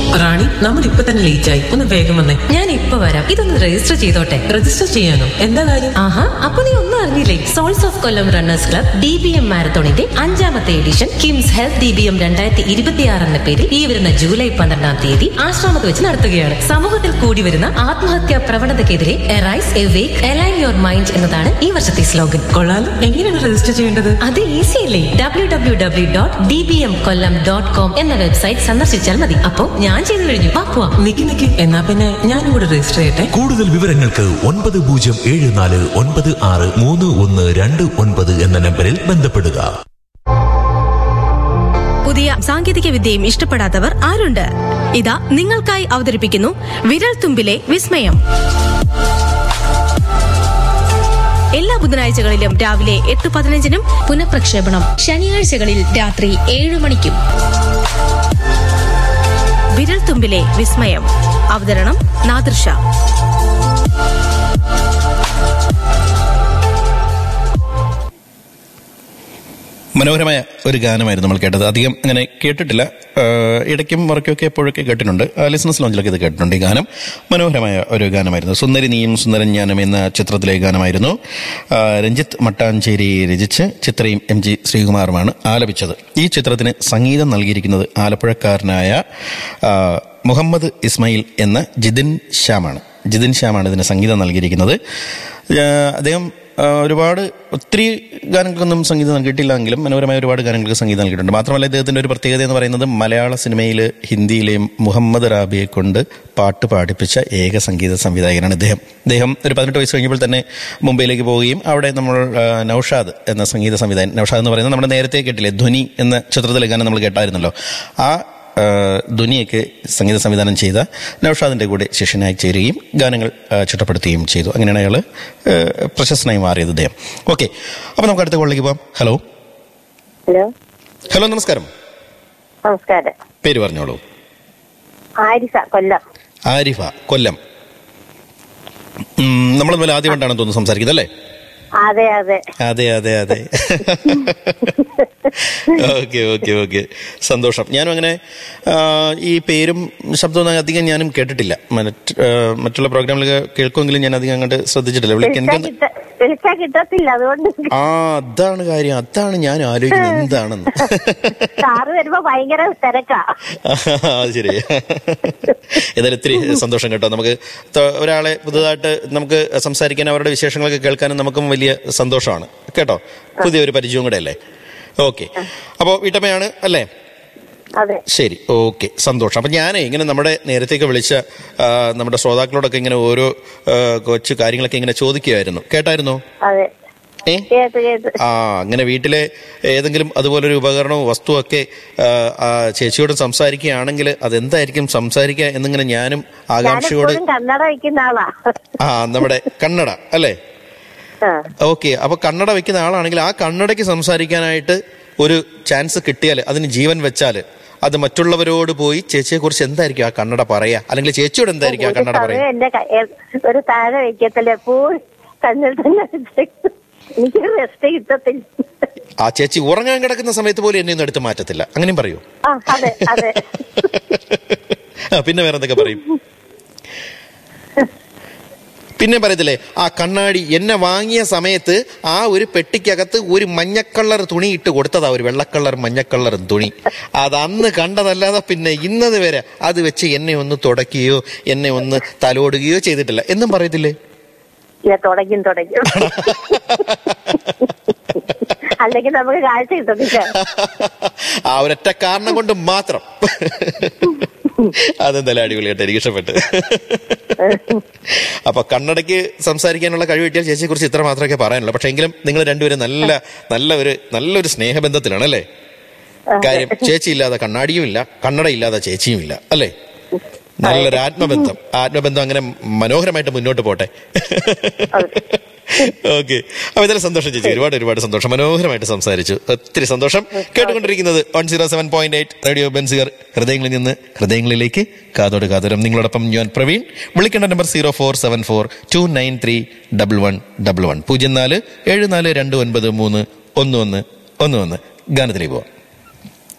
റാണി നമ്മൾ ഇപ്പൊ തന്നെ ലേറ്റ് ആയി ഒന്ന് വേഗം വന്നേ ഞാൻ ഇപ്പൊ വരാം ഇതൊന്ന് രജിസ്റ്റർ ചെയ്തോട്ടെ രജിസ്റ്റർ ചെയ്യാനോ എന്താ കാര്യം ആഹാ അപ്പൊ നീ ഒന്നും അറിഞ്ഞില്ലേ souls of Kollam runners club D B M മാരത്തോണിന്റെ അഞ്ചാമത്തെ edition KIMS health D B M രണ്ടായിരത്തി ഇരുപത്തിയാറ് എന്ന പേരിൽ ഈ വരുന്ന ജൂലൈ പന്ത്രണ്ടാം തീയതി ആശ്രമത്ത് വെച്ച് നടത്തുകയാണ് സമൂഹത്തിൽ കൂടി വരുന്ന ആത്മഹത്യാ പ്രവണതയ്ക്കെതിരെ arise awake align your mind എന്നതാണ് ഈ വർഷത്തെ സ്ലോഗൻ കൊള്ളാലോ എങ്ങനെയാണ് രജിസ്റ്റർ ചെയ്യേണ്ടത് അത് ഈസി അല്ലേ W W W dot D B M Kollam dot com എന്ന വെബ്സൈറ്റ് സന്ദർശിച്ചാൽ മതി അപ്പോൾ ഞാൻ ചെയ്തു കഴിഞ്ഞു വാ പോവാം നിക്ക് നിക്ക് എന്നാ പിന്നെ ഞാനും കൂടെ രജിസ്റ്റർ ചെയ്യട്ടെ കൂടുതൽ വിവരങ്ങൾക്ക് ഒൻപത് പൂജ്യം ഏഴ് നാല് ഒൻപത് ആറ് മൂന്ന് ഒന്ന് രണ്ട് ഒൻപത് എന്ന നമ്പറിൽ ബന്ധപ്പെടുക പുതിയ സാങ്കേതിക വിദ്യയും ഇഷ്ടപ്പെടാത്തവർ ആരുണ്ട് ഇതാ നിങ്ങൾക്കായി അവതരിപ്പിക്കുന്നു വിരൽ തുമ്പിലെ വിസ്മയം എല്ലാ ബുധനാഴ്ചകളിലും രാവിലെ എട്ട് പതിനഞ്ചിനും പുനഃപ്രക്ഷേപണം ശനിയാഴ്ചകളിൽ രാത്രി ഏഴ് മണിക്കും വിരൽ തുമ്പിലെ വിസ്മയം അവതരണം നാദൃഷ മനോഹരമായ ഒരു ഗാനമായിരുന്നു നമ്മൾ കേട്ടത് അധികം അങ്ങനെ കേട്ടിട്ടില്ല ആഹ് ഇടയ്ക്കും മറയ്ക്കൊക്കെ എപ്പോഴൊക്കെ കേട്ടിട്ടുണ്ട് ലിസണസ് ലോഞ്ചിലൊക്കെ ഇത് കേട്ടിട്ടുണ്ട് ഈ ഗാനം മനോഹരമായ ഒരു ഗാനമായിരുന്നു സുന്ദരി നീയും സുന്ദരൻ ഞാനും എന്ന ചിത്രത്തിലെ ഗാനമായിരുന്നു ആഹ് രഞ്ജിത്ത് മട്ടാഞ്ചേരി രചിച്ച് ചിത്രയും എം ജി ശ്രീകുമാറുമാണ് ആലപിച്ചത് ഈ ചിത്രത്തിന് സംഗീതം നൽകിയിരിക്കുന്നത് ആലപ്പുഴക്കാരനായ ആഹ് മുഹമ്മദ് ഇസ്മായിൽ എന്ന ജിതിൻ ശ്യാമാണ് ജിതിൻ ശ്യാമാണ് ഇതിന് സംഗീതം നൽകിയിരിക്കുന്നത് ആഹ് അദ്ദേഹം ആഹ് ഒരുപാട് ഒത്തിരി ഗാനങ്ങൾക്കൊന്നും സംഗീതം നൽകിയിട്ടില്ലെങ്കിലും മനോഹരമായ ഒരുപാട് ഗാനങ്ങൾക്ക് സംഗീതം നൽകിയിട്ടുണ്ട് മാത്രമല്ല ഇദ്ദേഹത്തിന്റെ ഒരു പ്രത്യേകത എന്ന് പറയുന്നത് മലയാള സിനിമയിൽ ഹിന്ദിയിലെയും മുഹമ്മദ് റാബിയെ കൊണ്ട് പാട്ട് പാടിപ്പിച്ച ഏക സംഗീത സംവിധായകനാണ് ഇദ്ദേഹം ഇദ്ദേഹം ഒരു പതിനെട്ട് വയസ്സ് കഴിഞ്ഞപ്പോൾ തന്നെ മുംബൈയിലേക്ക് പോവുകയും അവിടെ നമ്മൾ ആഹ് നൗഷാദ് എന്ന സംഗീത സംവിധായകൻ നൗഷാദ് എന്ന് പറയുന്നത് നമ്മുടെ നേരത്തെ കേട്ടില്ലേ ധ്വനി എന്ന ചിത്രത്തിലെ ഗാനം നമ്മൾ കേട്ടായിരുന്നല്ലോ ആ ധ്വനിയൊക്കെ സംഗീത സംവിധാനം ചെയ്ത നൌഷാദിന്റെ കൂടെ ശിഷ്യനായി ചേരുകയും ഗാനങ്ങൾ ആ, ചിട്ടപ്പെടുത്തുകയും ചെയ്തു അങ്ങനെയാണ് അയാൾ പ്രശസ്തനായി മാറിയത് അദ്ദേഹം ഓക്കെ അപ്പോൾ നമുക്ക് അടുത്ത കോളിലേക്ക് പോകാം ഹലോ ഹലോ ഹലോ നമസ്കാരം നമസ്കാരം പേര് പറഞ്ഞോളൂ ആരിഫ കൊല്ലം ആരിഫ കൊല്ലം ഉം, നമ്മൾ തമ്മിൽ ആദ്യമായിട്ടാണെന്ന് തോന്നുന്നു സംസാരിക്കുന്നത് അല്ലേ അതെ അതെ അതെ അതെ അതെ ഓക്കെ ഓക്കെ ഓക്കെ സന്തോഷം ഞാനും അങ്ങനെ ആ, ഈ പേരും ശബ്ദവും അധികം ഞാനും കേട്ടിട്ടില്ല മറ്റ് ആ, മറ്റുള്ള പ്രോഗ്രാമിൽ കേൾക്കുമെങ്കിലും ഞാൻ അധികം അങ്ങോട്ട് ശ്രദ്ധിച്ചിട്ടില്ല വിളിക്കാൻ വിളിച്ചാ എനിക്ക് കിട്ട വിളിച്ചാ കിട്ടത്തില്ല അതുകൊണ്ട് ആ അതാണ് കാര്യം അതാണ് ഞാൻ ആലോചിക്കുന്നത് എന്താണെന്ന് സാറ് വരുമ്പോ ഭയങ്കര തിരക്കാ അത് ശരി ഏതായാലും ഇത്തിരി സന്തോഷം കേട്ടോ നമുക്ക് ത- ഒരാളെ പുതുതായിട്ട് നമുക്ക് സംസാരിക്കാനും അവരുടെ വിശേഷങ്ങളൊക്കെ കേൾക്കാനും നമുക്കും വലിയ സന്തോഷമാണ് കേട്ടോ പുതിയൊരു പരിചയവും കൂടെ അല്ലേ ഓക്കെ അപ്പോൾ വീട്ടമ്മയാണ് അല്ലേ അതെ ശരി ഓക്കെ സന്തോഷം അപ്പം ഞാനേ ഇങ്ങനെ നമ്മുടെ നേരത്തേക്ക് വിളിച്ച ആ, നമ്മുടെ ശ്രോതാക്കളോടൊക്കെ ഇങ്ങനെ ഓരോ ആ, കൊച്ചു കാര്യങ്ങളൊക്കെ ഇങ്ങനെ ചോദിക്കുമായിരുന്നു കേട്ടായിരുന്നോ അതെ ഏ കേട്ട് കേട്ട് ആ അങ്ങനെ വീട്ടിലെ ഏതെങ്കിലും അതുപോലൊരു ഉപകരണവും വസ്തുവൊക്കെ ആ, ആ ചേച്ചിയോട് സംസാരിക്കുകയാണെങ്കിൽ അതെന്തായിരിക്കും സംസാരിക്കുക എന്നിങ്ങനെ ഞാനും ആകാംക്ഷയോട് ഞാനെപ്പോഴും കന്നഡ വയ്ക്കുന്ന ആളാ ആ നമ്മുടെ കന്നഡ അല്ലേ ആ, ഓക്കെ അപ്പൊ കന്നഡ വെക്കുന്ന ആളാണെങ്കിൽ ആ കന്നഡയ്ക്ക് സംസാരിക്കാനായിട്ട് ഒരു ചാൻസ് കിട്ടിയാൽ അതിന് ജീവൻ വെച്ചാൽ അത് മറ്റുള്ളവരോട് പോയി ചേച്ചിയെ കുറിച്ച് എന്തായിരിക്കും ആ കന്നഡ പറയാ അല്ലെങ്കിൽ ചേച്ചിയോട് എന്തായിരിക്കും ആ ഒരു കന്നഡ സമയം പറയാ എന്റെ ക- എ- ഒരു താഴെ വയ്ക്കത്തില്ല എപ്പോഴും കണ്ണിൽ തന്നെ വെച്ചേക്കും. എനിക്ക് റെസ്റ്റ് കിട്ടത്തില്ല ആ ചേച്ചി ഉറങ്ങാൻ കിടക്കുന്ന സമയത്ത് പോലും എന്നെ ഒന്നും എടുത്ത് മാറ്റത്തില്ല അങ്ങനെയും പറയൂ ആ അതെ അതെ ആ, പിന്നെ വേറെ എന്തൊക്കെ പറയും പിന്നെ പറയത്തില്ലേ ആ കണ്ണാടി എന്നെ വാങ്ങിയ സമയത്ത് ആ ഒരു പെട്ടിക്കകത്ത് ഒരു മഞ്ഞക്കളർ തുണി ഇട്ട് കൊടുത്തതാ ഒരു വെള്ളക്കളർ മഞ്ഞക്കളർ തുണി അത് അന്ന് കണ്ടതല്ലാതെ പിന്നെ ഇന്നത് വരെ അത് വെച്ച് എന്നെ ഒന്ന് തുടയ്ക്കുകയോ എന്നെ ഒന്ന് തലോടുകയോ ചെയ്തിട്ടില്ല എന്നും പറയത്തില്ലേ ഇല്ല തുടയ്ക്കും തുടയ്ക്കും അല്ലെങ്കിൽ നമുക്ക് കാഴ്ച കിട്ടത്തില്ല ആ ഒരൊറ്റ കാരണം കൊണ്ട് മാത്രം അതെന്തായാലും അടിപൊളിയായിട്ട് എനിക്ക് ഇഷ്ടപ്പെട്ട് അപ്പൊ കണ്ണടയ്ക്ക് സംസാരിക്കാനുള്ള കഴിവ് കിട്ടിയാൽ ചേച്ചിയെ കുറിച്ച് ഇത്ര മാത്രമേ പറയാനുള്ളൂ പക്ഷെ എങ്കിലും നിങ്ങൾ രണ്ടുപേരും നല്ല നല്ല ഒരു നല്ലൊരു സ്നേഹബന്ധത്തിലാണ് അല്ലേ കാര്യം ചേച്ചി ഇല്ലാതെ കണ്ണാടിയും ഇല്ല കണ്ണട ഇല്ലാതെ ചേച്ചിയും ഇല്ല അല്ലേ നല്ലൊരു ആത്മബന്ധം ആത്മബന്ധം അങ്ങനെ മനോഹരമായിട്ട് മുന്നോട്ട് പോട്ടെ ഓക്കെ അപ്പൊ ഇതെല്ലാം സന്തോഷം ചേച്ചി ഒരുപാട് ഒരുപാട് സന്തോഷം മനോഹരമായിട്ട് സംസാരിച്ചു ഒത്തിരി സന്തോഷം കേട്ടുകൊണ്ടിരിക്കുന്നത് one zero seven point eight radio Benziger ഹൃദയങ്ങളിൽ നിന്ന് ഹൃദയങ്ങളിലേക്ക് കാതോട് കാതോരം നിങ്ങളോടൊപ്പം ഞാൻ പ്രവീൺ വിളിക്കേണ്ട number zero four seven four two nine three double one double one പൂജ്യം നാല് ഏഴ് നാല് രണ്ട് ഒൻപത് മൂന്ന് ഒന്ന് ഒന്ന് ഒന്ന് ഒന്ന് ഗാനത്തിലേക്ക് പോവാം